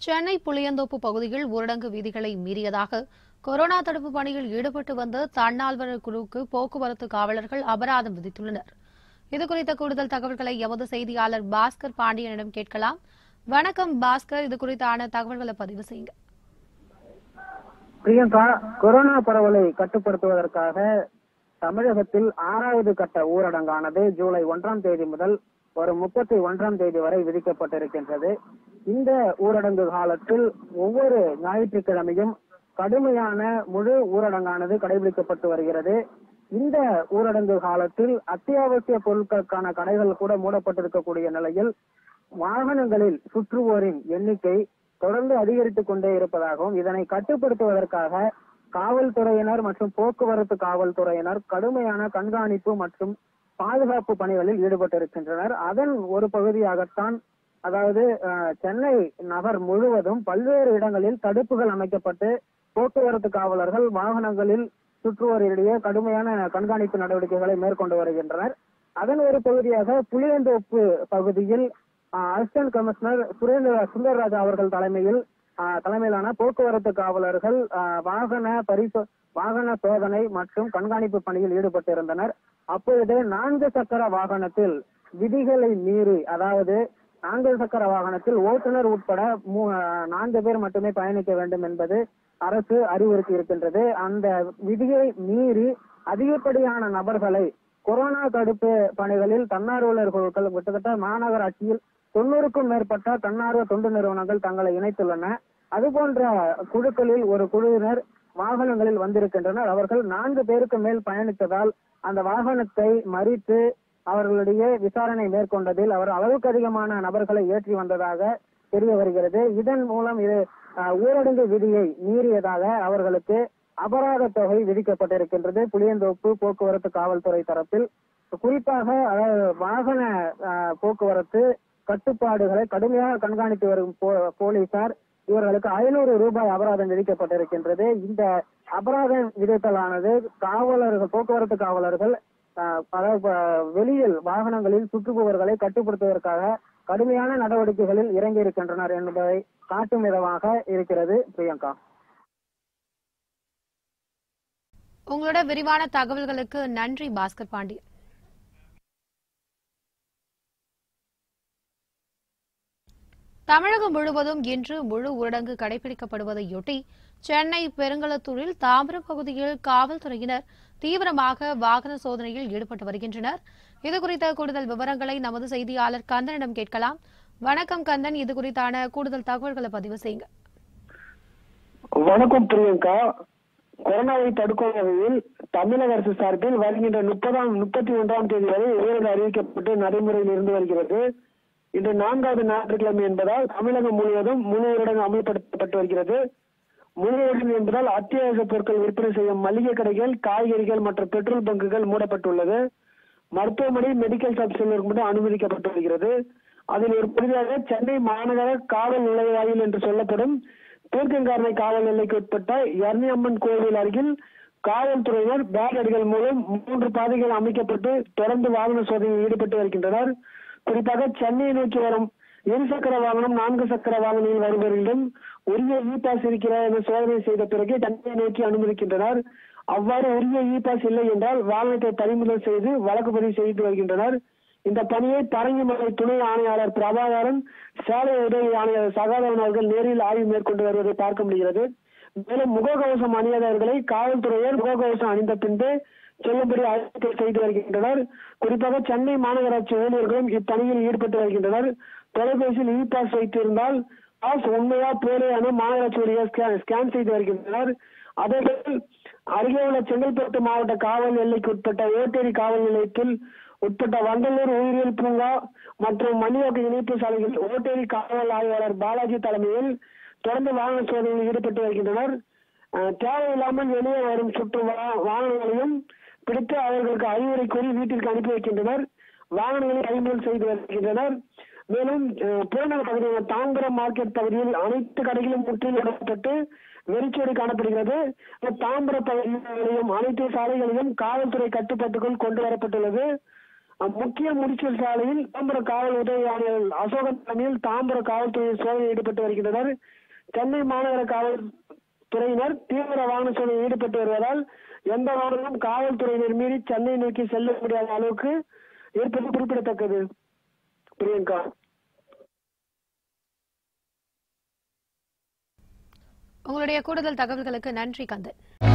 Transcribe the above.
சென்னை புளியந்தோப்பு பகுதியில் ஊரடங்கு விதிகளை மீறியதாக கொரோனா தடுப்பு பணியில் ஈடுபட்டு வந்த தன்னார்வலர் குழுவுக்கு போக்குவரத்து காவலர்கள் அபராதம் விதித்துள்ளனர் இதுகுறித்த கூடுதல் தகவல்களை எமது செய்தியாளர் பாஸ்கர் பாண்டியனிடம் கேட்கலாம் வணக்கம் பாஸ்கர் இது குறித்தான தகவல்களை பதிவு செய்யுங்க பிரியங்கா கொரோனா பரவலை கட்டுப்படுத்துவதற்காக தமிழகத்தில் ஆறாவது கட்ட ஊரடங்கானது ஜூலை ஒன்றாம் தேதி முதல் வரும் முப்பத்தி ஒன்றாம் தேதி வரை விதிக்கப்பட்டிருக்கின்றது இந்த ஊரடங்கு காலத்தில் ஒவ்வொரு ஞாயிற்றுக்கிழமையும் கடுமையான முழு ஊரடங்கானது கடைபிடிக்கப்பட்டு வருகிறது இந்த ஊரடங்கு காலத்தில் அத்தியாவசிய பொருட்களுக்கான கடைகள் கூட மூடப்பட்டிருக்கக்கூடிய நிலையில் வாகனங்களில் சுற்றுவோரின் எண்ணிக்கை தொடர்ந்து அதிகரித்துக் கொண்டே இருப்பதாகவும் இதனை கட்டுப்படுத்துவதற்காக காவல்துறையினர் மற்றும் போக்குவரத்து காவல்துறையினர் கடுமையான கண்காணிப்பு மற்றும் பாதுகாப்பு பணிகளில் ஈடுபட்டிருக்கின்றனர் அதன் ஒரு பகுதியாகத்தான் அதாவது அஹ், சென்னை நகர் முழுவதும் பல்வேறு இடங்களில் தடுப்புகள் அமைக்கப்பட்டு போக்குவரத்து காவலர்கள் வாகனங்களில் சுற்றுவோரிடையே கடுமையான கண்காணிப்பு நடவடிக்கைகளை மேற்கொண்டு வருகின்றனர் அதன் ஒரு பகுதியாக புளியந்தோப்பு பகுதியில் அசிஸ்டன்ட் கமிஷனர் சுரேந்திர சுந்தரராஜா அவர்கள் தலைமையில் ஆஹ், தலைமையிலான போக்குவரத்து காவலர்கள் ஆஹ், வாகன பரிசோ வாகன சோதனை மற்றும் கண்காணிப்பு பணியில் ஈடுபட்டிருந்தனர் அப்பொழுது நான்கு சக்கர வாகனத்தில் விதிகளை மீறி அதாவது நான்கு சக்கர வாகனத்தில் ஓட்டுநர் உட்பட மூ- ஆஹ், நான்கு பேர் மட்டுமே பயணிக்க வேண்டும் என்பது அரசு அறிவுறுத்தி இருக்கின்றது அந்த விதியை மீறி அதிகப்படியான நபர்களை கொரோனா தடுப்பு பணிகளில் தன்னார்வலர் குழுக்கள் கிட்டத்தட்ட மாநகராட்சியில் தொண்ணூறுக்கும் மேற்பட்ட தன்னார்வ தொண்டு நிறுவனங்கள் தங்களை இணைத்துள்ளன அதுபோன்ற குழுக்களில் ஒரு குழுவினர் வாகனங்களில் வந்திருக்கின்றனர் அவர்கள் நான்கு பேருக்கு மேல் பயணித்ததால் அந்த வாகனத்தை மறித்து அவர்களுடைய விசாரணை மேற்கொண்டதில் அவர் அளவுக்கு அதிகமான நபர்களை ஏற்றி வந்ததாக தெரிய வருகிறது இதன் மூலம் இது அஹ், ஊரடங்கு விதியை மீறியதாக அவர்களுக்கு அபராத தொகை விதிக்கப்பட்டிருக்கின்றது புளியந்தோப்பு போக்குவரத்து காவல்துறை தரப்பில் குறிப்பாக அதாவது வாகன அஹ், போக்குவரத்து கட்டுப்பாடுகளை கடுமையாக கண்காணித்து வரும் போ- போலீசார் இவர்களுக்கு ஐநூறு ரூபாய் அபராதம் விதிக்கப்பட்டிருக்கின்றது இந்த அபராதம் விதித்தலானது காவலர்கள் போக்குவரத்து காவலர்கள் அஹ், அதாவது அஹ், வெளியில் வாகனங்களில் சுற்றுபவர்களை கட்டுப்படுத்துவதற்காக கடுமையான நடவடிக்கைகளில் இறங்கி இருக்கின்றனர் என்பதை காட்டும் விதமாக இருக்கிறது பிரியங்கா உங்களோட விரிவான தகவல்களுக்கு நன்றி பாஸ்கர் பாண்டியன் தமிழகம் முழுவதும் இன்று முழு ஊரடங்கு கடைபிடிக்கப்படுவதையொட்டி சென்னை பெருங்களத்தூரில் தாம்பரம் பகுதியில் காவல்துறையினர் தீவிரமாக வாகன சோதனையில் ஈடுபட்டு வருகின்றனர் இதுகுறித்த கூடுதல் விவரங்களை நமது செய்தியாளர் கந்தனிடம் கேட்கலாம் வணக்கம் கந்தன் இது குறித்தான கூடுதல் தகவல்களை பதிவு செய்யுங்க வணக்கம் பிரியங்கா கொரோனாவை தடுக்கும் வகையில் தமிழக அரசு சார்பில் வருகின்ற முப்பதாம் முப்பத்தி ஒன்றாம் தேதி வரை ஊரடங்கு அறிவிக்கப்பட்டு நடைமுறையில் இருந்து வருகிறது இன்று நான்காவது ஞாயிற்றுக்கிழமை என்பதால் தமிழகம் முழுவதும் முழு ஊரடங்கு அமல்படுத்தப்பட்டு வருகிறது முழு ஊரடங்கு என்பதால் அத்தியாவசிய பொருட்கள் விற்பனை செய்யும் மளிகை கடைகள் காய்கறிகள் மற்றும் பெட்ரோல் பங்குகள் மூடப்பட்டுள்ளது மருத்துவமனை மெடிக்கல் ஷாப் செல்வதற்கு மட்டும் அனுமதிக்கப்பட்டு வருகிறது அதில் ஒரு பகுதியாக சென்னை மாநகர காவல் நுழைவாயில் என்று சொல்லப்படும் தீர்க்கங்காரணை காவல் எல்லைக்கு உட்பட்ட எர்ணியம்மன் கோவில் அருகில் காவல்துறையினர் பேரிகேடுகள் மூலம் மூன்று பாதைகள் அமைக்கப்பட்டு தொடர்ந்து வாகன சோதனையில் ஈடுபட்டு வருகின்றனர் குறிப்பாக சென்னையை நோக்கி வரும் இருசக்கர வாகனம் நான்கு சக்கர வாகனங்களில் வருபவர்களிடம் உரிய இ பாஸ் இருக்கிறதா என சோதனை செய்த பிறகு சென்னையை நோக்கி அனுமதிக்கின்றனர் அவ்வாறு உரிய இ பாஸ் இல்லை என்றால் வாகனத்தை பறிமுதல் செய்து வழக்கு பதிவு செய்து வருகின்றனர் இந்த பணியை பரங்கிமலை துணை ஆணையாளர் பிரபாகரன் சாலை உதவி ஆணையர் சகாதேவன் அவர்கள் நேரில் ஆய்வு மேற்கொண்டு வருவதை பார்க்க முடிகிறது மேலும் முகக்கவசம் அணியாதவர்களை காவல்துறையினர் முகக்கவசம் அணிந்த பின்பு செல்லும்படி அறிவிக்கை செய்து வருகின்றனர் குறிப்பாக சென்னை மாநகராட்சி ஊழியர்களும் இப்பணியில் ஈடுபட்டு வருகின்றனர் தொலைபேசியில் இ பாஸ் வைத்திருந்தால் பாஸ் உண்மையா போலியா என மாநகராட்சி ஊழியர் ஸ்கே- ஸ்கேன் செய்து வருகின்றனர் அதேபோல் அருகே உள்ள செங்கல்பட்டு மாவட்ட காவல் எல்லைக்கு உட்பட்ட ஓட்டேரி காவல் நிலையத்தில் உட்பட்ட வண்டலூர் உயிரியல் பூங்கா மற்றும் மணிவாக்கு இணைப்பு சாலையில் ஓட்டேரி காவல் ஆய்வாளர் பாலாஜி தலைமையில் தொடர்ந்து வாகன சோதனையில் ஈடுபட்டு வருகின்றனர் அஹ், தேவையில்லாமல் வெளியே வரும் சுற்று வா- வாகனங்களையும் பிடித்து அவர்களுக்கு அறிவுரை கூறி வீட்டிற்கு அனுப்பி வைக்கின்றனர் வாகனங்களை பறிமுதல் செய்து வருகின்றனர் மேலும் அஹ், புறநகர் பகுதியான தாம்பரம் மார்க்கெட் பகுதியில் அனைத்து கடைகளும் முற்றிலும் மூடப்பட்டு வெறிச்சோடி காணப்படுகிறது இந்த தாம்பரம் பகுதியிலும் அனைத்து சாலைகளிலும் காவல்துறை கட்டுப்பாட்டுக்குள் கொண்டு வரப்பட்டுள்ளது அஹ், முக்கிய முடிச்சல் சாலையில் தாம்பரம் காவல் உதவி ஆணையர் அசோகன் தலைமையில் தாம்பரம் காவல்துறையில் சோதனை ஈடுபட்டு வருகின்றனர் சென்னை மாநகர காவல்துறையினர் தீவிர வாகன சோதனையில் ஈடுபட்டு வருவதால் எந்த வாகனமும் காவல்துறையினர் மீறி சென்னை நோக்கி செல்ல முடியாத அளவுக்கு இருப்பது குறிப்பிடத்தக்கது பிரியங்கா உங்களுடைய கூடுதல் தகவல்களுக்கு நன்றி கந்தன்